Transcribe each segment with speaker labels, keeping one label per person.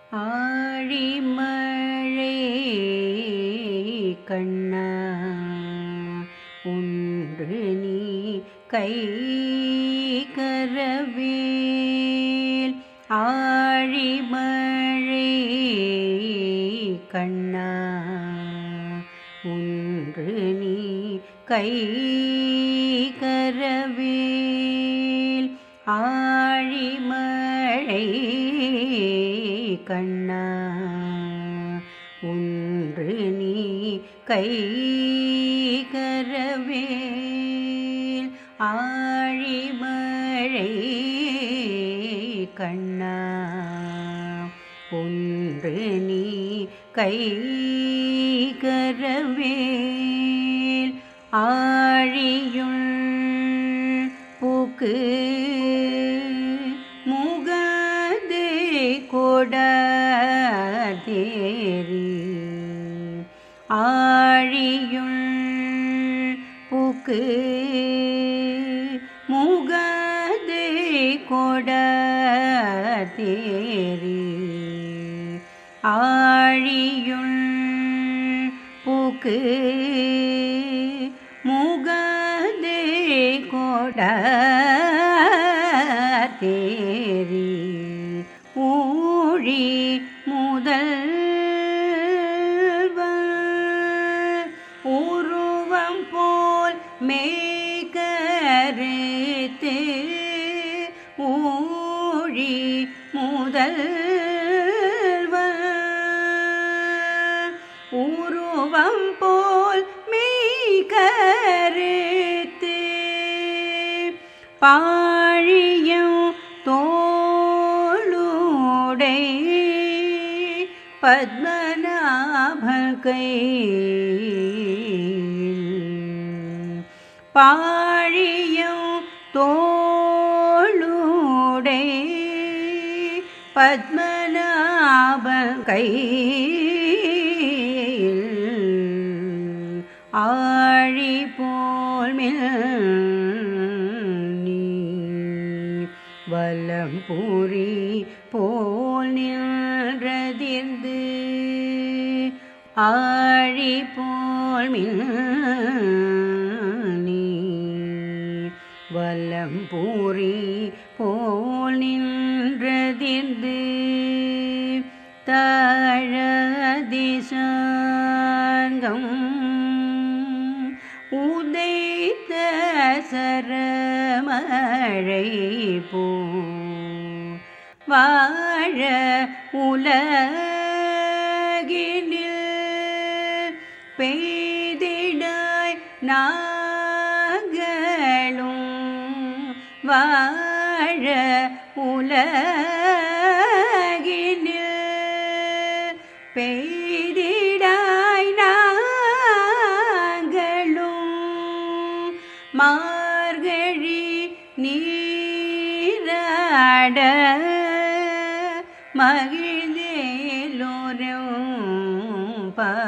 Speaker 1: ஆழிமழை கண்ணா ஒன்று நீ கை கரவேல் ஆழிமழை கண்ணா ஒன்று நீ கை கரவேல் ஆழிமழை கண்ணா ஒன்று நீ கை கரவேல் ஆழிமழை கண்ணா ஒன்று நீ கை கரவேல் ஆழியுள் பூக்கு முகதே கொடதேரி ஆழியுள் பூக்கு முகதே கொடதேரி ஆழியுள் பூக்கு முகதே கொட தேரி ஊழி முதல் உருவம் போல் மேகருத்து ஊழி முதல் உருவம் போல் மெய்கருத்து பாழியும் தோளுடை பத்மநாபன் கையில் பாழியும் தோளுடை பத்மநாபன் கையில் ஆழி போல் நீ வலம் பூரி போல் நின்றதிர்ந்து ஆழி போல் நீ வலம் பூரி போல் நின்றதிர்ந்து தாழதிசாங்கம் உதைத்த சரமழை போ வாழ உலகினில் பெய்திடாய் நாங்களும் வாழ உலகினில் பெய்திடாய் நாங்களும் மார்கழி நீராட மகிழ்ந்தேலோரும்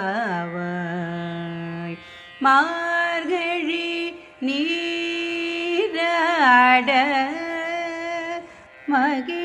Speaker 1: பாவாய் மார்கழி நீராட மகிழ்